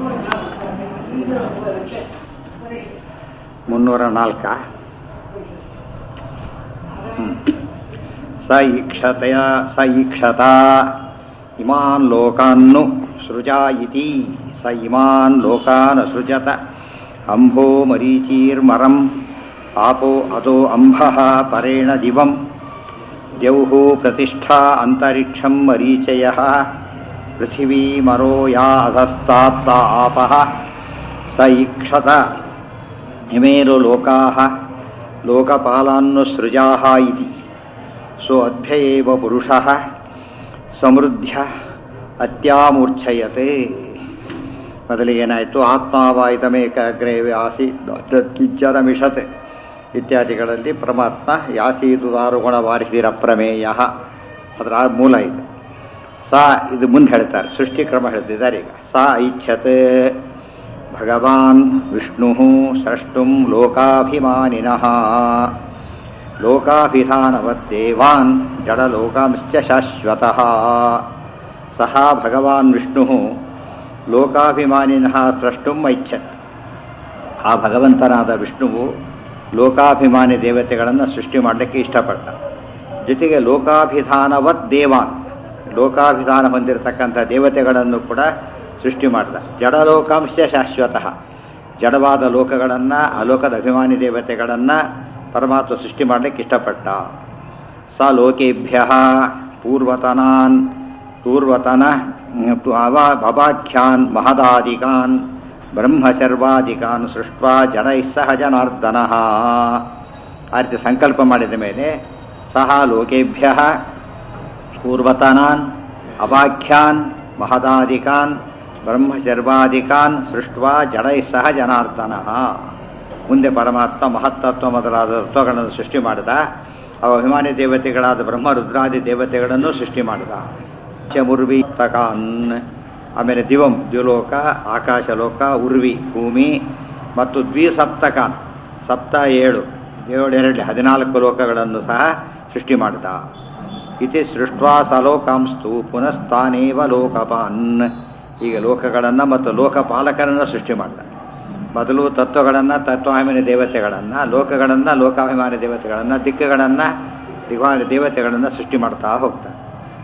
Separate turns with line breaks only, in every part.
ಮುನ್ನೂರ ನಾಲ್ಕ ಸ ಈಕ್ಷತೆಯ ಸ ಈಕ್ಷತ ಇಮಾನ್ ಲೋಕಾನ್ನು ಸೃಜಾ ಇತಿ ಸ ಇಮಾನ್ ಲೋಕಾನ್ ಸೃಜತ ಅಂಭೋ ಮರೀಚೀರ್ಮರಂ ಆಪೋ ಅದೋ ಅಂಬಃ ಪರೇಣ ದಿವಂ द्यौः प्रतिष्ठा अन्तरिक्षं मरीचयः पृथिवी मरो या अधस्तात्त आपः स ईक्षत इमेरु लोकाः लोकपालान्नुसृजाः इति सो अभ्य एव पुरुषः ಸಮೃದ್ಧ ಅತ್ಯಾಮೂರ್ಛಯತೆ ಮೊದಲಿಗೆ ಏನಾಯಿತು ಆತ್ಮಾವಾಯಿತಮೇಕಾಗ್ರೇ ಆಸಿ ಕಿಚ್ಚರ ಮಿಷತೆ ಇತ್ಯಾದಿಗಳಲ್ಲಿ ಪರಮಾತ್ಮ ಯಾಸೀತು ದಾರುಗುಣ ವಾರಿಸಿರ ಪ್ರಮೇಯ ಅದರ ಮೂಲ ಇದು ಸಾ ಇದು ಮುಂದೆ ಹೇಳ್ತಾರೆ ಸೃಷ್ಟಿ ಕ್ರಮ ಹೇಳ್ತಿದ್ದಾರೆ ಈಗ ಸಾ ಐಚ್ಛತೆ ಭಗವಾನ್ ವಿಷ್ಣು ಸೃಷ್ಟುಂ ಲೋಕಾಭಿಮಾನಿನಃ ಲೋಕಾಭಿಧಾನವದ್ದೇವಾನ್ ಜಡಲೋಕಾಂಶ್ಚ ಶಾಶ್ವತಃ ಸಹ ಭಗವಾನ್ ವಿಷ್ಣು ಲೋಕಾಭಿಮಾನಿನಃ ಸೃಷ್ಟುಂ ಐಚ್ಛತ್ ಆ ಭಗವಂತನಾದ ವಿಷ್ಣುವು ಲೋಕಾಭಿಮಾನಿ ದೇವತೆಗಳನ್ನು ಸೃಷ್ಟಿ ಮಾಡಲಿಕ್ಕೆ ಇಷ್ಟಪಟ್ಟ ಜೊತೆಗೆ ಲೋಕಾಭಿಧಾನವತ್ ದೇವಾನ್ ಲೋಕಾಭಿಧಾನ ಹೊಂದಿರತಕ್ಕಂಥ ದೇವತೆಗಳನ್ನು ಕೂಡ ಸೃಷ್ಟಿ ಮಾಡಿದ ಜಡಲೋಕಾಂಶ ಶಾಶ್ವತಃ ಜಡವಾದ ಲೋಕಗಳನ್ನು ಅಲೋಕದ ಅಭಿಮಾನಿ ದೇವತೆಗಳನ್ನು ಪರಮಾತ್ಮ ಸೃಷ್ಟಿ ಮಾಡಲಿಕ್ಕೆ ಇಷ್ಟಪಟ್ಟ ಸ ಲೋಕೇಭ್ಯ ಪೂರ್ವತನಾನ್ ಪೂರ್ವತನ ಭವಾಖ್ಯಾನ್ ಮಹದಾದಿಕಾನ್ ಬ್ರಹ್ಮಶರ್ವಾದಿಕಾನ್ ಸೃಷ್ಟ ಜಡೈ ಸಹ ಜನಾರ್ದನ ಆ ರೀತಿ ಸಂಕಲ್ಪ ಮಾಡಿದ ಮೇಲೆ ಸಹ ಲೋಕೇಭ್ಯ ಪೂರ್ವತನಾನ್ ಅವಾಖ್ಯಾನ್ ಮಹದಾದಿಕಾನ್ ಬ್ರಹ್ಮಶರ್ವಾದಿಕಾನ್ ಸೃಷ್ಟ ಜಡೈ ಸಹ ಜನಾರ್ದನ ಮುಂದೆ ಪರಮಾತ್ಮ ಮಹತ್ತತ್ವ ಮೊದಲಾದ ತತ್ವಗಳನ್ನು ಸೃಷ್ಟಿ ಮಾಡಿದ ಅವ ಅಭಿಮಾನಿ ದೇವತೆಗಳಾದ ಬ್ರಹ್ಮ ರುದ್ರಾದಿ ದೇವತೆಗಳನ್ನು ಸೃಷ್ಟಿ ಮಾಡಿದ ಚಮುರ್ವಿ ತಕಾನ್ ಆಮೇಲೆ ದಿವಂ ದ್ವಿಲೋಕ ಆಕಾಶಲೋಕ ಉರ್ವಿ ಭೂಮಿ ಮತ್ತು ದ್ವಿಸಪ್ತಕಾನ್ ಸಪ್ತ ಏಳು ಏಳೆರಡು ಹದಿನಾಲ್ಕು ಲೋಕಗಳನ್ನು ಸಹ ಸೃಷ್ಟಿ ಮಾಡಿದ ಇತಿ ಸೃಷ್ಟ್ವಾ ಸಲೋಕಾಂಸ್ತು ಪುನಸ್ತಾನೇವ ಲೋಕಪಾನ್ ಈಗ ಲೋಕಗಳನ್ನು ಮತ್ತು ಲೋಕಪಾಲಕರನ್ನು ಸೃಷ್ಟಿ ಮಾಡಿದ ಮೊದಲು ತತ್ವಗಳನ್ನು ತತ್ವಾಭಿಮಾನಿ ದೇವತೆಗಳನ್ನು ಲೋಕಗಳನ್ನು ಲೋಕಾಭಿಮಾನಿ ದೇವತೆಗಳನ್ನು ದಿಕ್ಕುಗಳನ್ನು ದಿವಾನಿ ದೇವತೆಗಳನ್ನು ಸೃಷ್ಟಿ ಮಾಡ್ತಾ ಹೋಗ್ತಾರೆ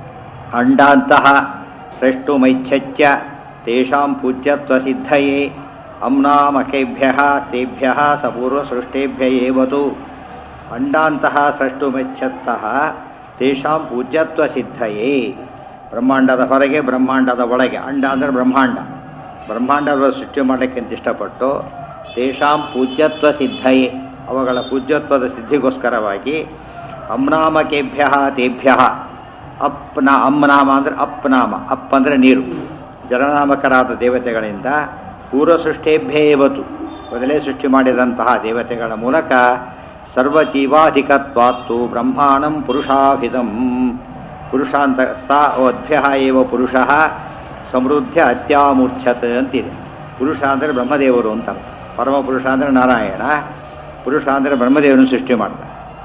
ಅಂಡಾಂತಹ ಸೃಷ್ಟುಮೈಚ್ಛತ್ಯ ತೇಷಾಂ ಪೂಜ್ಯತ್ವ ಸಿದ್ಧಯೇ ಅಮ್ನಾಮಕೇಭ್ಯ ತೇಭ್ಯ ಸಪೂರ್ವ ಸೃಷ್ಟೇಭ್ಯ ಏವತು ಅಂಡಾಂತಹ ಸೃಷ್ಟುಮೆಚ್ಛತ್ತಃ ತೇಷಾಂ ಪೂಜ್ಯತ್ವ ಸಿದ್ಧಯೇ ಬ್ರಹ್ಮಾಂಡದ ಹೊರಗೆ ಬ್ರಹ್ಮಾಂಡದ ಒಳಗೆ ಅಂಡ ಅಂದರೆ ಬ್ರಹ್ಮಾಂಡ ಬ್ರಹ್ಮಾಂಡದ ಸೃಷ್ಟಿ ಮಾಡಲಿಕ್ಕೆ ಅಂತ ಇಷ್ಟಪಟ್ಟು ತೇಷಾಂ ಪೂಜ್ಯತ್ವ ಸಿದ್ಧಯೇ ಅವುಗಳ ಪೂಜ್ಯತ್ವದ ಸಿದ್ಧಿಗೋಸ್ಕರವಾಗಿ ಅಮ್ನಾಮಕೇಭ್ಯ ತೇಭ್ಯ ಅಪ್ನ ಅಮ್ನಾಮ ಅಂದರೆ ಅಪ್ನಾಮ ಅಪ್ ಅಂದರೆ ನೀರು ಜಲನಾಮಕರಾದ ದೇವತೆಗಳಿಂದ ಪೂರ್ವ ಸೃಷ್ಟೇಭ್ಯೇವತು ಮೊದಲೇ ಸೃಷ್ಟಿ ಮಾಡಿದಂತಹ ದೇವತೆಗಳ ಮೂಲಕ ಸರ್ವಜೀವಾಧಿಕತ್ವಾತ್ತು ಬ್ರಹ್ಮಾಣಂ ಪುರುಷಾಭಿದಂ ಪುರುಷ ಅಂತ ಸ ಅಧ್ಯ ಏವ ಪುರುಷ ಸಮೃದ್ಧ ಅತ್ಯಾಮೂರ್ಛತ್ ಅಂತಿದೆ ಪುರುಷ ಅಂದರೆ ಬ್ರಹ್ಮದೇವರು ಅಂತ ಪರಮ ಪುರುಷ ಅಂದರೆ ನಾರಾಯಣ ಪುರುಷ ಅಂದರೆ ಬ್ರಹ್ಮದೇವರನ್ನು ಸೃಷ್ಟಿ ಮಾಡ್ತಾರೆ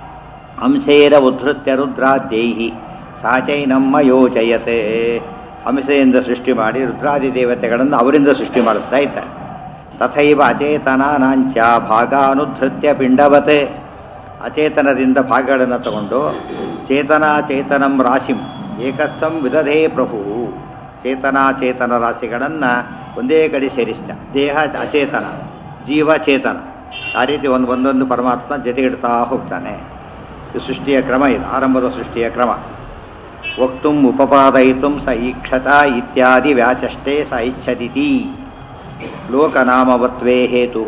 ಅಂಶೇರ ಉದ್ಧತ್ಯ ರುದ್ರಾದ್ಯೈಹಿ ಸಾಚೈನಮ್ಮ ಯೋಚಯತೆ ಹಂಸೆಯಿಂದ ಸೃಷ್ಟಿ ಮಾಡಿ ರುದ್ರಾದಿ ದೇವತೆಗಳನ್ನು ಅವರಿಂದ ಸೃಷ್ಟಿ ಮಾಡಿಸ್ತಾ ಇದ್ದಾರೆ ತಥೈವ ಅಚೇತನಾನಾಂಚ ಭಾಗಾನುಧೃತ್ಯ ಪಿಂಡವತೆ ಅಚೇತನದಿಂದ ಭಾಗಗಳನ್ನು ತಗೊಂಡು ಚೇತನಾ ಚೇತನಂ ರಾಶಿಂ ಏಕಸ್ಥಂ ವಿದಧೇ ಪ್ರಭು ಚೇತನಾಚೇತನ ರಾಶಿಗಳನ್ನು ಒಂದೇ ಕಡೆ ಸೇರಿಸಿದ ದೇಹ ಅಚೇತನ ಜೀವ ಚೇತನ ಆ ರೀತಿ ಒಂದು ಒಂದೊಂದು ಪರಮಾತ್ಮ ಜೊತೆಗಿಡ್ತಾ ಹೋಗ್ತಾನೆ ಇದು ಸೃಷ್ಟಿಯ ಕ್ರಮ ಇದು ಆರಂಭದ ಸೃಷ್ಟಿಯ ಕ್ರಮ ವಕ್ತುಂ ಉಪಪಾದಯಿತುಂ ಸ ಈಕ್ಷತ ಇತ್ಯಾದಿ ವ್ಯಾಚಷ್ಟೇ ಸ ಇಚ್ಛದಿತಿ ಲೋಕನಾಮವತ್ವೇ ಹೇತು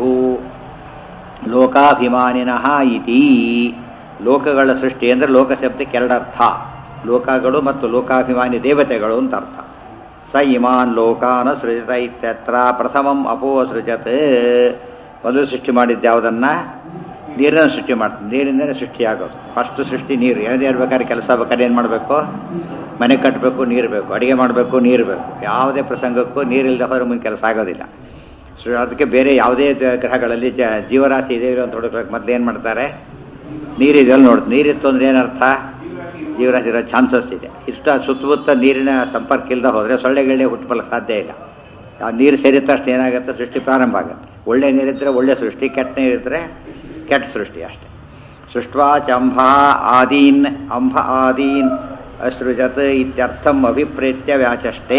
ಲೋಕಾಭಿಮಾನಿನಃ ಇತಿ ಲೋಕಗಳ ಸೃಷ್ಟಿ ಅಂದರೆ ಲೋಕ ಶಬ್ದಕ್ಕೆ ಎರಡರ್ಥ ಲೋಕಗಳು ಮತ್ತು ಲೋಕಾಭಿಮಾನಿ ದೇವತೆಗಳು ಅಂತ ಅರ್ಥ ಸ ಇಮಾನ್ ಲೋಕಾನ ಸೃಜತ ಇತ್ಯತ್ರ ಪ್ರಥಮಂ ಅಪೋ ಸೃಜತ್ ಮೊದಲು ಸೃಷ್ಟಿ ಮಾಡಿದ್ದು ಯಾವುದನ್ನ ನೀರಿನ ಸೃಷ್ಟಿ ಮಾಡ್ತಾರೆ ನೀರಿಂದಲೇ ಸೃಷ್ಟಿಯಾಗೋದು ಫಸ್ಟ್ ಸೃಷ್ಟಿ ನೀರು ಯಾವುದೇ ಇರ್ಬೇಕಾದ್ರೆ ಕೆಲಸ ಬೇಕಾದ್ರೆ ಏನು ಮಾಡಬೇಕು ಮನೆ ಕಟ್ಟಬೇಕು ನೀರು ಬೇಕು ಅಡುಗೆ ಮಾಡಬೇಕು ನೀರು ಬೇಕು ಯಾವುದೇ ಪ್ರಸಂಗಕ್ಕೂ ನೀರಿಲ್ಲದೆ ಹೋದ್ರೆ ಮುಂದೆ ಕೆಲಸ ಆಗೋದಿಲ್ಲ ಸೊ ಅದಕ್ಕೆ ಬೇರೆ ಯಾವುದೇ ದ- ಗ್ರಹಗಳಲ್ಲಿ ಜ ಜೀವರಾಶಿ ಇದೆ ಅಂತ ಹುಡುಕ್ಬೇಕು ಮೊದಲು ಏನು ಮಾಡ್ತಾರೆ ನೀರಿದೆಯಲ್ಲ ನೋಡಿ ನೀರಿತ್ತು ಅಂದ್ರೆ ಏನರ್ಥ ಜೀವರಾಶಿ ಇರೋ ಚಾನ್ಸಸ್ ಇದೆ ಇಷ್ಟ ಸುತ್ತಮುತ್ತ ನೀರಿನ ಸಂಪರ್ಕ ಇಲ್ಲದೆ ಹೋದರೆ ಸೊಳ್ಳೆಗಳೇ ಹುಟ್ಟಬಲ್ಲ ಸಾಧ್ಯ ಇಲ್ಲ ಆ ನೀರು ಸೇರಿದ ತಕ್ಷಣ ಏನಾಗುತ್ತೆ ಸೃಷ್ಟಿ ಪ್ರಾರಂಭ ಆಗುತ್ತೆ ಒಳ್ಳೆ ನೀರಿದ್ದರೆ ಒಳ್ಳೆ ಸೃಷ್ಟಿ ಕೆಟ್ಟ ನೀರಿದ್ದರೆ ಕೆಟ್ಟ ಸೃಷ್ಟಿ ಅಷ್ಟೇ ಸೃಷ್ಟ್ವಾಚ ಅಂಬ ಆದೀನ್ ಅಂಬ ಆದೀನ್ ಅಸೃಜತ್ ಇತ್ಯರ್ಥಂ ಅಭಿಪ್ರೇತ್ಯ ವ್ಯಾಚಷ್ಟೇ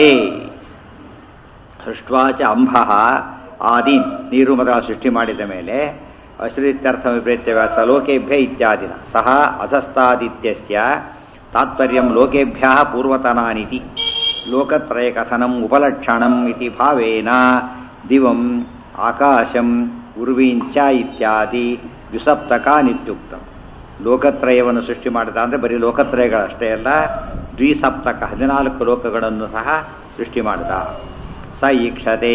ಸೃಷ್ಟ್ವಾಚ ಅಂಬ ಆದೀನ್ ನೀರು ಮೊದಲ ಸೃಷ್ಟಿ ಮಾಡಿದ ಮೇಲೆ ಅಶ್ರಿತ್ಯರ್ಥ ವಿಪರೀತ್ಯ ವ್ಯಾಸ ಲೋಕೇಭ್ಯ ಇತ್ಯಾದಿನ ಸಹ ಅಧಸ್ತಾದಿತ್ಯಸ್ಯ ತಾತ್ಪರ್ಯಂ ಲೋಕೇಭ್ಯ ಪೂರ್ವತನಾನಿತಿ ಲೋಕತ್ರಯ ಕಥನಂ ಉಪಲಕ್ಷಣಂ ಇತಿ ಭಾವೇನ ದಿವಂ ಆಕಾಶಂ ಉರ್ವೀಂಚ ಇತ್ಯಾದಿ ದ್ವಿಸಪ್ತಕಾನಿತ್ಯುಕ್ತಂ ಲೋಕತ್ರಯವನ್ನು ಸೃಷ್ಟಿ ಮಾಡಿದ ಅಂದರೆ ಬರೀ ಲೋಕತ್ರಯಗಳಷ್ಟೇ ಅಲ್ಲ ದ್ವಿಸಪ್ತಕ ಹದಿನಾಲ್ಕು ಲೋಕಗಳನ್ನು ಸಹ ಸೃಷ್ಟಿ ಮಾಡಿದ ಸ ಈಕ್ಷತೆ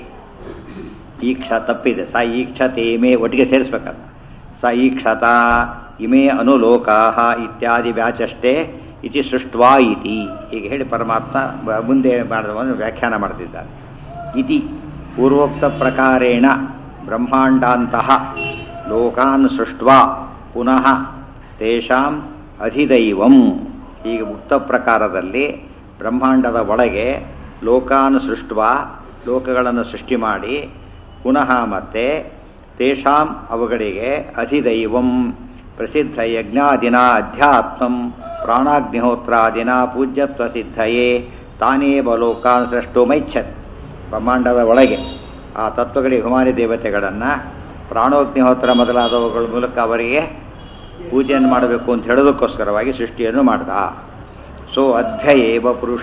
ಈಕ್ಷ ತಪ್ಪಿದೆ ಸ ಈಕ್ಷತೆ ಮೇ ಒಟ್ಟಿಗೆ ಸೇರಿಸ್ಬೇಕಲ್ಲ ಸ ಈಕ್ಷತ ಇಮೇ ಅನುಲೋಕಾ ಇತ್ಯಾದಿ ವ್ಯಾಚಷ್ಟೇ ಇತಿ ಸೃಷ್ಟ್ವಾ ಇತಿ ಹೀಗೆ ಹೇಳಿ ಪರಮಾತ್ಮ ಬ- ಮುಂದೆ ಮಾಡಿದವನ್ನು ವ್ಯಾಖ್ಯಾನ ಮಾಡ್ತಿದ್ದಾರೆ ಇತಿ ಪೂರ್ವೋಕ್ತ ಪ್ರಕಾರೇಣ ಬ್ರಹ್ಮಾಂಡಾಂತಹ ಲೋಕಾನ್ ಸೃಷ್ಟ್ವಾ ಪುನಃ ತೇಷಾಂ ಅಧಿದೈವಂ ಹೀಗೆ ಮುಕ್ತ ಪ್ರಕಾರದಲ್ಲಿ ಬ್ರಹ್ಮಾಂಡದ ಒಳಗೆ ಲೋಕಾನ್ ಸೃಷ್ಟ್ವಾ ಲೋಕಗಳನ್ನು ಸೃಷ್ಟಿ ಮಾಡಿ ಪುನಃ ಮತ್ತೆ ತೇಷಾಂ ಅವುಗಳಿಗೆ ಅಧಿದೈವಂ ಪ್ರಸಿದ್ಧ ಯಜ್ಞಾದಿನ ಅಧ್ಯಾತ್ಮಂ ಪ್ರಾಣಾಗ್ನಿಹೋತ್ರಾದಿನ ಪೂಜ್ಯತ್ವ ಸಿದ್ಧಯೇ ತಾನೇವ ಲೋಕಾನ್ ಸೃಷ್ಟುಮೈಚ್ಛತ್ ಬ್ರಹ್ಮಾಂಡದ ಒಳಗೆ ಆ ತತ್ವಗಳಿಗೆ ಹುಮಾನಿ ದೇವತೆಗಳನ್ನು ಪ್ರಾಣೋಗ್ನಿಹೋತ್ರ ಮೊದಲಾದವುಗಳ ಮೂಲಕ ಅವರಿಗೆ ಪೂಜೆಯನ್ನು ಮಾಡಬೇಕು ಅಂತ ಹೇಳೋದಕ್ಕೋಸ್ಕರವಾಗಿ ಸೃಷ್ಟಿಯನ್ನು ಮಾಡ್ದ ಸೊ ಅಧ್ಯಯೇವ ಪುರುಷ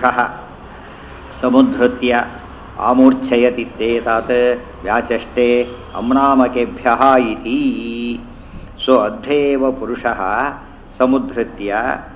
ಸಮುದ್ಧೃತ್ಯ ಆಮೂರ್ಛಯತಿತ್ತೇತಾತ್ ವ್ಯಾಚಷ್ಟೇ ಅಮ್ನಾಮಕೆಭ್ಯ ಇತಿ ಸೊ ಅಧ್ಯಯೇವ ಪುರುಷ ಸಮುದ್ಧೃತ್ಯ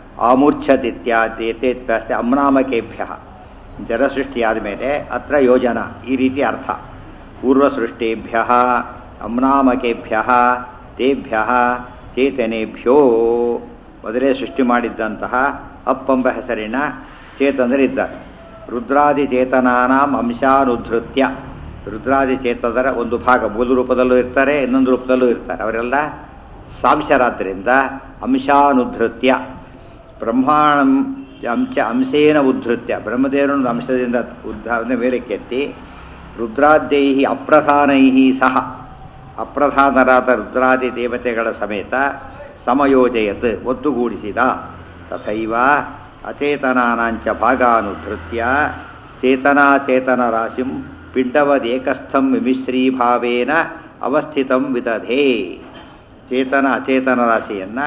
ಆಮೂರ್ಛದಿತ್ಯಾದೇತೇತ್ಯಾಸ್ತೆ ಅಮ್ನಾಮಕೆಭ್ಯ ಜಲಸೃಷ್ಟಿಯಾದ ಮೇಲೆ ಅತ್ರ ಯೋಜನ ಈ ರೀತಿ ಅರ್ಥ ಪೂರ್ವಸೃಷ್ಟೇಭ್ಯ ಅಮ್ನಾಮಕೆಭ್ಯ ತೇಭ್ಯ ಚೇತನೇಭ್ಯೋ ಮೊದಲೇ ಸೃಷ್ಟಿ ಮಾಡಿದ್ದಂತಹ ಅಪ್ಪಂಬ ಹೆಸರಿನ ಚೇತನರಿದ್ದಾರೆ ರುದ್ರಾದಿ ಚೇತನಾನಾಂ ಅಂಶಾನುಧೃತ್ಯ ರುದ್ರಾದಿ ಚೇತನರ ಒಂದು ಭಾಗ ಮೂಲ ರೂಪದಲ್ಲೂ ಇರ್ತಾರೆ ಇನ್ನೊಂದು ರೂಪದಲ್ಲೂ ಇರ್ತಾರೆ ಅವರೆಲ್ಲ ಸಾಂಶರಾದ್ರಿಂದ ಅಂಶಾನುಧೃತ್ಯ ಬ್ರಹ್ಮಾಣಂ ಅಂಶ ಅಂಶೇನ ಉದ್ಧೃತ್ಯ ಬ್ರಹ್ಮದೇವರನ್ನು ಅಂಶದಿಂದ ಉದ್ಧಾರನೆ ಮೇಲಕ್ಕೆತ್ತಿ ರುದ್ರಾದ್ಯೈ ಅಪ್ರಧಾನೈ ಸಹ ಅಪ್ರಧಾನರಾದ ರುದ್ರಾದಿ ದೇವತೆಗಳ ಸಮೇತ ಸಮಯೋಜಯತ್ ಒತ್ತುಗೂಡಿಸಿದ ತಥೈವ ಅಚೇತನಾನಾಂಚ ಭಾಗಾನುಧೃತ್ಯ ಚೇತನಾಚೇತನ ರಾಶಿಂ ಪಿಂಡವದೇಕಸ್ಥಂ ವಿಮಿಶ್ರೀಭಾವೇನ ಅವಸ್ಥಿತಂ ವಿದಧೇ ಚೇತನ ಅಚೇತನ ರಾಶಿಯನ್ನು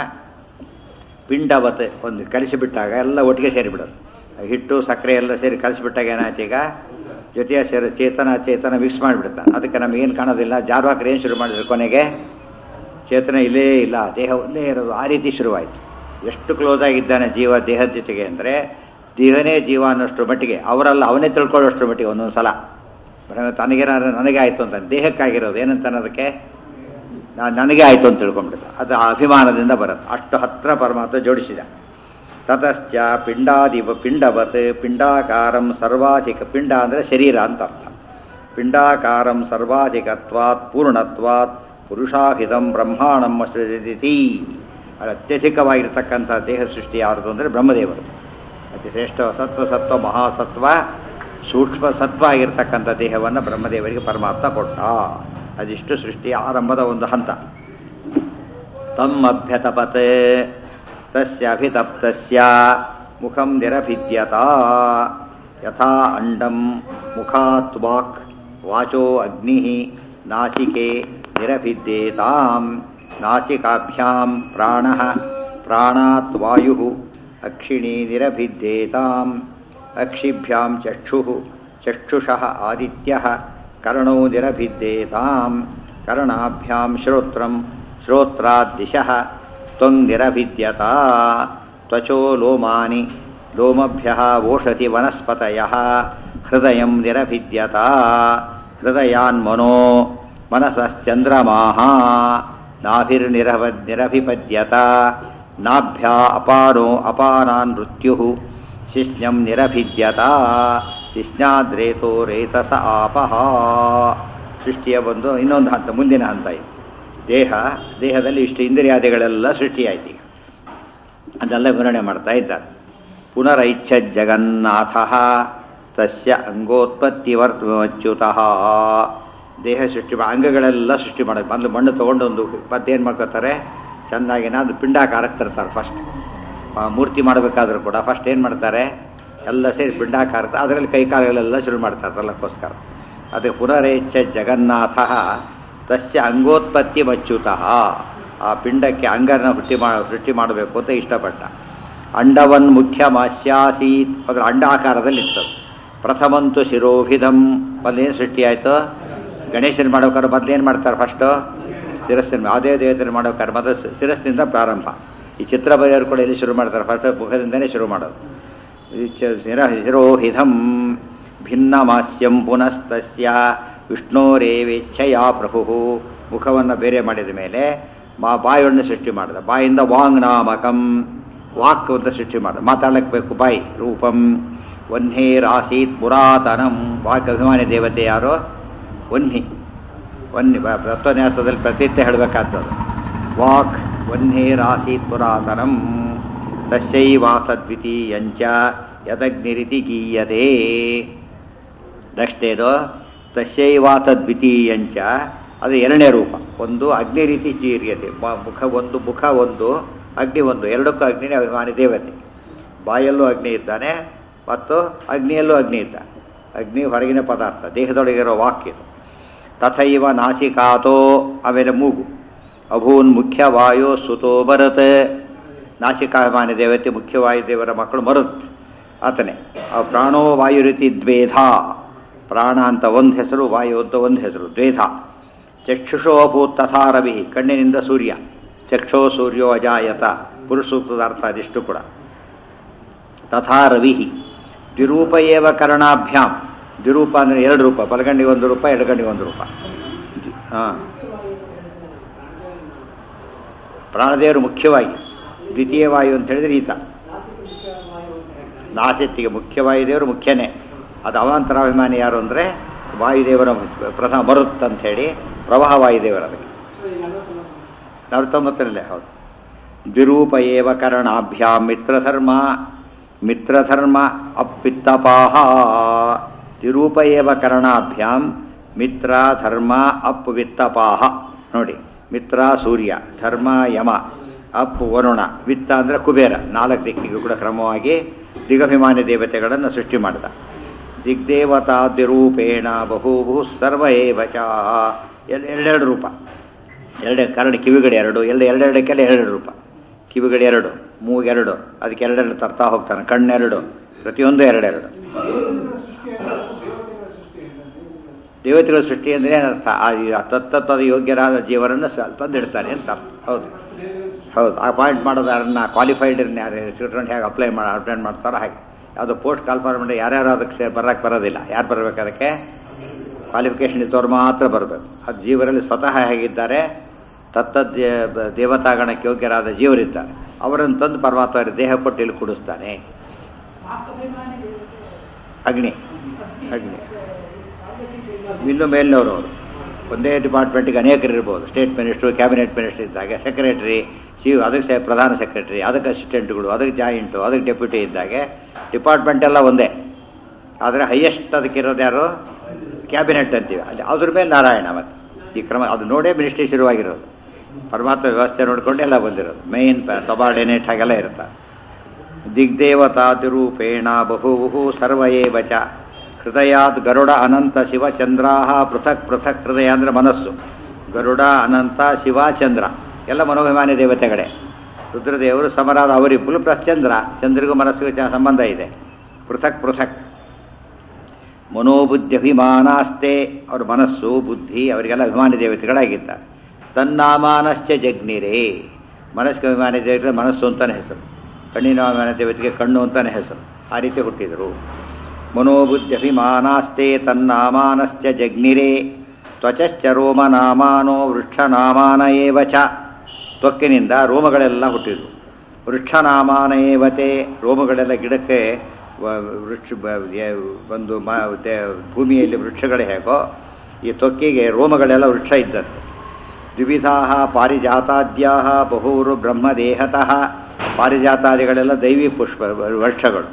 ಪಿಂಡವತ್ ಒಂದು ಕಲಿಸಿಬಿಟ್ಟಾಗ ಎಲ್ಲ ಒಟ್ಟಿಗೆ ಸೇರಿಬಿಡೋದು ಹಿಟ್ಟು ಸಕ್ಕರೆ ಎಲ್ಲ ಸೇರಿ ಕಲಿಸಿಬಿಟ್ಟಾಗ ಏನಾಯ್ತು ಈಗ ಜೊತೆಯ ಸೇರಿ ಚೇತನ ಚೇತನ ಮಿಕ್ಸ್ ಮಾಡಿಬಿಡ್ತಾನೆ ಅದಕ್ಕೆ ನಮಗೇನು ಕಾಣೋದಿಲ್ಲ ಜಾರ್ವಾಕರು ಏನು ಶುರು ಮಾಡಿದ್ರು ಕೊನೆಗೆ ಚೇತನ ಇಲ್ಲೇ ಇಲ್ಲ ದೇಹ ಒಂದೇ ಇರೋದು ಆ ರೀತಿ ಶುರುವಾಯಿತು ಎಷ್ಟು ಕ್ಲೋಸ್ ಆಗಿದ್ದಾನೆ ಜೀವ ದೇಹದ ಜೊತೆಗೆ ಅಂದರೆ ದೇಹನೇ ಜೀವ ಅನ್ನೋಷ್ಟ್ರ ಮಟ್ಟಿಗೆ ಅವರಲ್ಲ ಅವನೇ ತಿಳ್ಕೊಳ್ಳೋಷ್ಟ್ರ ಮಟ್ಟಿಗೆ ಒಂದೊಂದು ಸಲ ತನಗೇನಾದ್ರು ನನಗೆ ಆಯಿತು ಅಂತ ದೇಹಕ್ಕಾಗಿರೋದು ಏನಂತ ಅನ್ನೋದಕ್ಕೆ ನಾ ನನಗೆ ಆಯಿತು ಅಂತ ತಿಳ್ಕೊಂಡ್ಬಿಡ್ತು ಅದು ಆ ಅಭಿಮಾನದಿಂದ ಬರುತ್ತೆ ಅಷ್ಟು ಹತ್ರ ಪರಮಾತ್ಮ ಜೋಡಿಸಿದ ತತಶ್ಚ ಪಿಂಡಾದಿವ ಪಿಂಡವತ್ ಪಿಂಡಾಕಾರಂ ಸರ್ವಾಧಿಕ ಪಿಂಡ ಅಂದರೆ ಶರೀರ ಅಂತ ಅರ್ಥ ಪಿಂಡಾಕಾರಂ ಸರ್ವಾಧಿಕತ್ವಾತ್ ಪೂರ್ಣತ್ವಾತ್ ಪುರುಷಾಹಿತಂ ಬ್ರಹ್ಮಾಣಂ ಸೃಜತಿ ಅದು ಅತ್ಯಧಿಕವಾಗಿರ್ತಕ್ಕಂಥ ದೇಹ ಸೃಷ್ಟಿ ಯಾರದು ಅಂದರೆ ಬ್ರಹ್ಮದೇವರು ಅತಿ ಶ್ರೇಷ್ಠ ಸತ್ವ ಸತ್ವ ಮಹಾಸತ್ವ ಸೂಕ್ಷ್ಮ ಸತ್ವ ಆಗಿರ್ತಕ್ಕಂಥ ದೇಹವನ್ನು ಬ್ರಹ್ಮದೇವರಿಗೆ ಪರಮಾತ್ಮ ಕೊಟ್ಟ ಅದಿಷ್ಟು ಸೃಷ್ಟಿಯ ಆರಂಭದ ಒಂದು ಹಂತ ತಮ್ಮಭ್ಯತಪತ್ ತಸ್ಯ ಅಭಿತಪ್ತಸ್ಯ ಮುಖಂ ನಿರಭಿದ್ಯತ ಯಥಾ ಅಂಡಂ ಮುಖಾತ್ ವಾಕ್ ವಾಚೋ ಅಗ್ನಿ ನಾಸಿಕೆ ನಿರಭಿದ್ಯೇತಾಂ ನಾಸಿಕಾಭ್ಯಾಂ ಪ್ರಾಣ ಪ್ರಾಣಾತ್ ವಾಯು ಅಕ್ಷಿಣಿ ನಿರಭಿದ್ಯೇತಾಂ ಅಕ್ಷಿಭ್ಯಾಂ ಚಕ್ಷು ಚಕ್ಷುಷಃ ಆದಿತ್ಯ ಕರ್ಣೋ ನಿರಭಿದ್ಯೇತಾಂ ಕರ್ಣಾಭ್ಯಾಂ ಶ್ರೋತ್ರಂ ಶ್ರೋತ್ರಾದ್ದಿಶಃ ತ್ವಂಗಿರಭಿದ್ಯತ ತ್ವಚೋ ಲೋಮಾನಿ ಲೋಮಭ್ಯಃ ಓಷಧಿ ವನಸ್ಪತಯಃ ಹೃದಯಂ ನಿರಭಿದ್ಯತ ಹೃದಯಾನ್ಮನೋ ಮನಸಶ್ಚಂದ್ರಮಾಃ ನಾಭಿರ್ನಿರವ ನಿರಭಿಪದ್ಯತ ನಾಭ್ಯಾ ಅಪಾನೋ ಅಪಾನಾನ್ ಮೃತ್ಯುಃ ಶಿಷ್ಣಂ ನಿರಭಿದ್ಯತ ಶಿಷ್ಣಾದ್ರೇತೋ ರೇತಸ ಆಪಹ ಸೃಷ್ಟಿಯ ಒಂದು ಇನ್ನೊಂದು ಹಂತ ಮುಂದಿನ ಹಂತ ಇದು ದೇಹ ದೇಹದಲ್ಲಿ ಇಷ್ಟು ಇಂದ್ರಿಯಾದಿಗಳೆಲ್ಲ ಸೃಷ್ಟಿಯಾಯ್ತು ಈಗ ಅದೆಲ್ಲ ವಿವರಣೆ ಮಾಡ್ತಾ ಇದ್ದಾರೆ ಪುನರೈಚ್ಛ ಜಗನ್ನಾಥ ತಸ್ಯ ಅಂಗೋತ್ಪತ್ತಿವರ್ಚ್ಯುತಃ ದೇಹ ಸೃಷ್ಟಿ ಮಾ- ಅಂಗಗಳೆಲ್ಲ ಸೃಷ್ಟಿ ಮಾಡೋದು ಮೊದಲು ಮಣ್ಣು ತೊಗೊಂಡು ಒಂದು ಮತ್ತೇನು ಮಾಡ್ಕೋತಾರೆ ಚೆನ್ನಾಗಿ ಅದು ಪಿಂಡಾಕಾರಕ್ಕೆ ತರ್ತಾರೆ ಫಸ್ಟ್ ಮೂರ್ತಿ ಮಾಡಬೇಕಾದ್ರೂ ಕೂಡ ಫಸ್ಟ್ ಏನು ಮಾಡ್ತಾರೆ ಎಲ್ಲ ಸೇರಿ ಪಿಂಡಾಕಾರಕ್ಕೆ ಅದರಲ್ಲಿ ಕೈಕಾಲುಗಳೆಲ್ಲ ಶುರು ಮಾಡ್ತಾರೆ ಅದಕ್ಕೋಸ್ಕರ ಅದಕ್ಕೆ ಪುನರೇಚ್ಛ ಜಗನ್ನಾಥ ತಸ್ಯ ಅಂಗೋತ್ಪತ್ತಿ ಮಚ್ಯುತಃ ಆ ಪಿಂಡಕ್ಕೆ ಅಂಗನ ಹುಟ್ಟಿ ಮಾ ಸೃಷ್ಟಿ ಮಾಡಬೇಕು ಅಂತ ಇಷ್ಟಪಟ್ಟ ಅಂಡವನ್ ಮುಖ್ಯ ಮಾಸ್ಯಾಸೀತ್ ಅದರ ಅಂಡಾಕಾರದಲ್ಲಿ ಇರ್ತದೆ ಪ್ರಥಮಂತು ಶಿರೋಭಿಧಂ ಮೊದಲೇನು ಸೃಷ್ಟಿ ಆಯಿತು ಗಣೇಶನ ಮಾಡ್ಬೇಕಾದ್ರೆ ಮೊದಲೇನು ಮಾಡ್ತಾರೆ ಫಸ್ಟು ಶಿರಸ್ಸಿನ ಅದೇ ದೇವತೆ ಮಾಡ್ಬೇಕಾದ್ರೆ ಮೊದಲು ಸಿ- ಶಿರಸ್ಸಿನಿಂದ ಪ್ರಾರಂಭ ಈ ಚಿತ್ರ ಬರೆಯೋರು ಕೂಡ ಎಲ್ಲಿ ಶುರು ಮಾಡ್ತಾರೆ ಫಸ್ಟ್ ಮುಖದಿಂದನೇ ಶುರು ಮಾಡೋದು ಈ ಚ- ಶಿರ ಶಿರೋಹಿಧಂ ಭಿನ್ನಮಾಸ್ಯಂ ಪುನಸ್ತಸ್ಯ ವಿಷ್ಣೋರೇವೇಚ್ಛೆಯ ಪ್ರಭು ಮುಖವನ್ನು ಬೇರೆ ಮಾಡಿದ ಮೇಲೆ ಮಾ ಬಾಯನ್ನು ಸೃಷ್ಟಿ ಮಾಡಿದ ಬಾಯಿಂದ ವಾಂಗ್ ನಾಮಕಂ ವಾಕ್ ಅಂತ ಸೃಷ್ಟಿ ಮಾಡಿದ ಮಾತಾಡಕ್ಕೆ ಬೇಕು ಬಾಯಿ ರೂಪಂ ವನ್ಹೇರಾಸೀತ್ ಪುರಾತನಂ ವಾಕ್ ಅಭಿಮಾನಿ ದೇವತೆ ಯಾರು ವನ್ಹಿ ವನ್ನಿ ಬ- ತತ್ವನ್ಯಾಸದಲ್ಲಿ ಪ್ರತಿತ್ಯ ಹೇಳಬೇಕಾಗ್ತದೆ ವಾಕ್ ವನ್ಹೇರಾಸೀತ್ ಪುರಾತನಂ ತಸ್ಯೈವಾಸದ್ವಿತೀಯಂಚ ಯದಗ್ನಿರಿತಿ ಗೀಯತೆ ನೆಕ್ಸ್ಟ್ ಇದು ತಸ್ಯೈವಾತದ್ವಿತೀಯಂಚ ಅದು ಎರಡನೇ ರೂಪ ಒಂದು ಅಗ್ನಿ ರೀತಿ ಚೀರ್ಯತೆ ಮ- ಮುಖ ಒಂದು ಮುಖ ಒಂದು ಅಗ್ನಿ ಒಂದು ಎರಡಕ್ಕೂ ಅಗ್ನಿನೇ ಅಭಿಮಾನಿ ದೇವತೆ ಬಾಯಲ್ಲೂ ಅಗ್ನಿ ಇದ್ದಾನೆ ಮತ್ತು ಅಗ್ನಿಯಲ್ಲೂ ಅಗ್ನಿ ಇದ್ದ ಅಗ್ನಿ ಹೊರಗಿನ ಪದಾರ್ಥ ದೇಹದೊಳಗಿರೋ ವಾಕ್ಯ ತಥೈವ ನಾಸಿಕಾತೋ ಆಮೇಲೆ ಮೂಗು ಅಭೂನ್ ಮುಖ್ಯವಾಯು ಸುತೋ ಭರತ್ ನಾಸಿಕಾಭಿಮಾನಿ ದೇವತೆ ಮುಖ್ಯವಾಯುದೇವರ ಮಕ್ಕಳು ಮರುತ್ ಆತನೇ ಆ ಪ್ರಾಣೋ ವಾಯು ರೀತಿ ದ್ವೇಧ ಪ್ರಾಣ ಅಂತ ಒಂದು ಹೆಸರು ವಾಯು ಅಂತ ಒಂದು ಹೆಸರು ದ್ವೇಧ ಚಕ್ಷುಷೋ ಅಭೂತ್ ತಥಾ ರವಿ ಕಣ್ಣಿನಿಂದ ಸೂರ್ಯ ಚಕ್ಷೋ ಸೂರ್ಯೋ ಅಜಾಯತ ಪುರುಷ ಸೂಕ್ತದ ಅರ್ಥ ಅದಿಷ್ಟು ಕೂಡ ತಥಾ ರವಿ ದ್ವಿರೂಪ ಏವ ಕರ್ಣಾಭ್ಯಾಂ ದ್ವಿರೂಪ ಅಂದರೆ ಎರಡು ರೂಪ ಬಲಗಣ್ಣಿಗೆ ಒಂದು ರೂಪ ಎಡಗಣ್ಣಿಗೆ ಒಂದು ರೂಪ ಹಾಂ ಪ್ರಾಣದೇವರು ಮುಖ್ಯವಾಗಿ ದ್ವಿತೀಯ ವಾಯು ಅಂತ ಹೇಳಿದ್ರೆ ಈತ ನಾಸಿತ್ತಿಗೆ ಮುಖ್ಯವಾಯುದೇವರು ಮುಖ್ಯನೇ ಅದು ಅವಾಂತರಾಭಿಮಾನಿ ಯಾರು ಅಂದರೆ ವಾಯುದೇವರ ಪ್ರಥಮ ಬರುತ್ ಅಂತ ಹೇಳಿ ಪ್ರವಾಹ ವಾಯುದೇವರ ಅದಕ್ಕೆ ನಲವತ್ತೊಂಬತ್ತರಲ್ಲೇ ಹೌದು ದ್ವಿರೂಪ ಏವ ಕರಣಾಭ್ಯಾಂ ಮಿತ್ರಧರ್ಮ ಮಿತ್ರಧರ್ಮ ಅಪ್ಪಿತ್ತಪಾಹ ದ್ವಿರೂಪ ಏವ ಕರಣಾಭ್ಯಾಂ ಮಿತ್ರ ಧರ್ಮ ಅಪ್ ವಿತ್ತಪಾಹ ನೋಡಿ ಮಿತ್ರ ಸೂರ್ಯ ಧರ್ಮ ಯಮ ಅಪ್ ವರುಣ ವಿತ್ತ ಅಂದರೆ ಕುಬೇರ ನಾಲ್ಕು ದಿಕ್ಕಿಗೂ ಕೂಡ ಕ್ರಮವಾಗಿ ದಿಗಭಿಮಾನಿ ದೇವತೆಗಳನ್ನು ಸೃಷ್ಟಿ ಮಾಡಿದ ದಿಗ್ದೇವತಾ ದ್ವಿರೂಪೇಣ ಬಹುಭೂ ಸರ್ವ ಏವ ಚ ಎಲ್- ಎರಡೆರಡು ರೂಪ ಎರಡೇ ಕರಡು ಕಿವಿಗಡೆ ಎರಡು ಎಲ್ಲ ಎರಡೆರಡಕ್ಕೆಲ್ಲ ಎರಡು ರೂಪ ಕಿವಿಗಡೆ ಎರಡು ಮೂಗೆರಡು ಅದಕ್ಕೆ ಎರಡೆರಡು ತರ್ತಾ ಹೋಗ್ತಾನೆ ಕಣ್ಣೆರಡು ಪ್ರತಿಯೊಂದು ಎರಡೆರಡು ದೇವತೆಗಳ ಸೃಷ್ಟಿ ಅಂದರೆ ಏನರ್ಥ ಆ ಈ ತತ್ತತ್ವದ ಯೋಗ್ಯರಾದ ಜೀವನನ್ನು ಸ- ತಂದಿಡ್ತಾನೆ ಅಂತ ಅರ್ಥ. ಹೌದು ಹೌದು ಅಪಾಯಿಂಟ್ ಮಾಡೋದಾರನ್ನ ಕ್ವಾಲಿಫೈಡ್ ಯಾರು ಸ್ಟೂಡೆಂಟ್ ಹೇಗೆ ಅಪ್ಲೈ ಮಾಡಿ ಅಟೆಂಡ್ ಮಾಡ್ತಾರೋ ಹಾಗೆ ಯಾವುದೋ ಪೋಸ್ಟ್ ಕಾಲ್ಫಾರ್ ಮಾಡಿ ಯಾರ್ಯಾರು ಅದಕ್ಕೆ ಸೇ ಬರೋಕ್ಕೆ ಬರೋದಿಲ್ಲ ಯಾರು ಬರಬೇಕು ಅದಕ್ಕೆ ಕ್ವಾಲಿಫಿಕೇಷನ್ ಇದ್ದವ್ರು ಮಾತ್ರ ಬರಬೇಕು ಅದು ಜೀವರಲ್ಲಿ ಸ್ವತಃ ಹೇಗಿದ್ದಾರೆ ತತ್ತದ್ ದೇ- ದೇವತಾಗಣಕ್ಕೆ ಯೋಗ್ಯರಾದ ಜೀವರಿದ್ದಾರೆ ಅವರನ್ನು ತಂದು ಪರಮಾತ್ಮ ದೇಹ ಕೊಟ್ಟು ಇಲ್ಲಿ ಕೂಡಿಸ್ತಾನೆ ಅಗ್ನಿ ಅಗ್ನಿ ಇನ್ನು ಮೇಲಿನವರು ಅವರು ಒಂದೇ ಡಿಪಾರ್ಟ್ಮೆಂಟ್ಗೆ ಅನೇಕರು ಇರ್ಬೋದು ಸ್ಟೇಟ್ ಮಿನಿಸ್ಟ್ರು ಕ್ಯಾಬಿನೆಟ್ ಮಿನಿಸ್ಟರ್ ಇದ್ದಾಗ ಸೆಕ್ರೆಟರಿ ಚೀಫ್ ಅದಕ್ಕೆ ಸೆ- ಪ್ರಧಾನ ಸೆಕ್ರೆಟರಿ ಅದಕ್ಕೆ ಅಸಿಸ್ಟೆಂಟ್ಗಳು ಅದಕ್ಕೆ ಜಾಯಿಂಟು ಅದಕ್ಕೆ ಡೆಪ್ಯೂಟಿ ಇದ್ದಾಗೆ ಡಿಪಾರ್ಟ್ಮೆಂಟ್ ಎಲ್ಲ ಒಂದೇ ಆದರೆ ಹೈಯೆಸ್ಟ್ ಅದಕ್ಕೆ ಇರೋದು ಯಾರು ಕ್ಯಾಬಿನೆಟ್ ಅಂತೀವಿ ಅಲ್ಲಿ ಅದ್ರ ಮೇಲೆ ನಾರಾಯಣ ಮತ್ತೆ ಈ ಕ್ರಮ ಅದು ನೋಡೇ ಮಿನಿಸ್ಟ್ರಿ ಶುರುವಾಗಿರೋದು ಪರಮಾತ್ಮ ವ್ಯವಸ್ಥೆ ನೋಡ್ಕೊಂಡು ಎಲ್ಲ ಬಂದಿರೋದು ಮೇನ್ ಸಬಾರ್ಡಿನೇಟ್ ಹಾಗೆಲ್ಲ ಇರ್ತಾರೆ ದಿಗ್ದೇವತಾದಿರೂಪೇಣ ಬಹುವು ಸರ್ವ ಏವ ಚ ಹೃದಯಾತ್ ಗರುಡ ಅನಂತ ಶಿವ ಚಂದ್ರಾಹ ಪೃಥಕ್ ಪೃಥಕ್ ಹೃದಯ ಅಂದರೆ ಮನಸ್ಸು ಗರುಡ ಅನಂತ ಶಿವ ಚಂದ್ರ ಎಲ್ಲ ಮನೋಭಿಮಾನಿ ದೇವತೆಗಳೇ ರುದ್ರದೇವರು ಸಮರಾದ ಅವರಿಬ್ಬರು ಪ್ಲಸ್ ಚಂದ್ರ ಚಂದ್ರಿಗೂ ಮನಸ್ಸಿಗೂ ಚ- ಸಂಬಂಧ ಇದೆ ಪೃಥಕ್ ಪೃಥಕ್ ಮನೋಬುದ್ಧಿ ಅಭಿಮಾನಾಸ್ತೆ ಅವ್ರ ಮನಸ್ಸು ಬುದ್ಧಿ ಅವರಿಗೆಲ್ಲ ಅಭಿಮಾನಿ ದೇವತೆಗಳಾಗಿದ್ದಾರೆ ತನ್ನಾಮಾನಶ್ಚ ಜಗ್ನಿರೇ ಮನಸ್ಸಿಗೆ ಅಭಿಮಾನಿ ದೇವತೆ ಮನಸ್ಸು ಅಂತಾನೆ ಹೆಸರು ಕಣ್ಣಿನ ಅಭಿಮಾನಿ ದೇವತೆಗೆ ಕಣ್ಣು ಅಂತಾನೆ ಹೆಸರು ಆ ರೀತಿ ಹುಟ್ಟಿದರು ಮನೋಬುದ್ಧಿ ಅಭಿಮಾನಾಸ್ತೆ ತನ್ನಾಮಾನಶ್ಚ ಜಗ್ನಿರೇ ತ್ವಚಶ್ಚ ರೋಮನಾಮಾನೋ ವೃಕ್ಷನಾಮಾನ ಏವ ಚ ತ್ವಕ್ಕಿನಿಂದ ರೋಮಗಳೆಲ್ಲ ಹುಟ್ಟಿದ್ವು ವೃಕ್ಷನಾಮಾನ ಏವತೆ ರೋಮಗಳೆಲ್ಲ ಗಿಡಕ್ಕೆ ವ- ವೃಕ್ಷ ಬ- ಎ- ಒಂದು ಮ ದೆ- ಭೂಮಿಯಲ್ಲಿ ವೃಕ್ಷಗಳು ಹೇಗೋ ಈ ತೊಕ್ಕಿಗೆ ರೋಮಗಳೆಲ್ಲ ವೃಕ್ಷ ಇದ್ದಂತೆ ದ್ವಿವಿಧಾ ಪಾರಿಜಾತಾದ್ಯಾ ಬಹುರು ಬ್ರಹ್ಮದೇಹತಃ ಪಾರಿಜಾತಾದಿಗಳೆಲ್ಲ ದೈವಿ ಪುಷ್ಪ ವರ್ಷಗಳು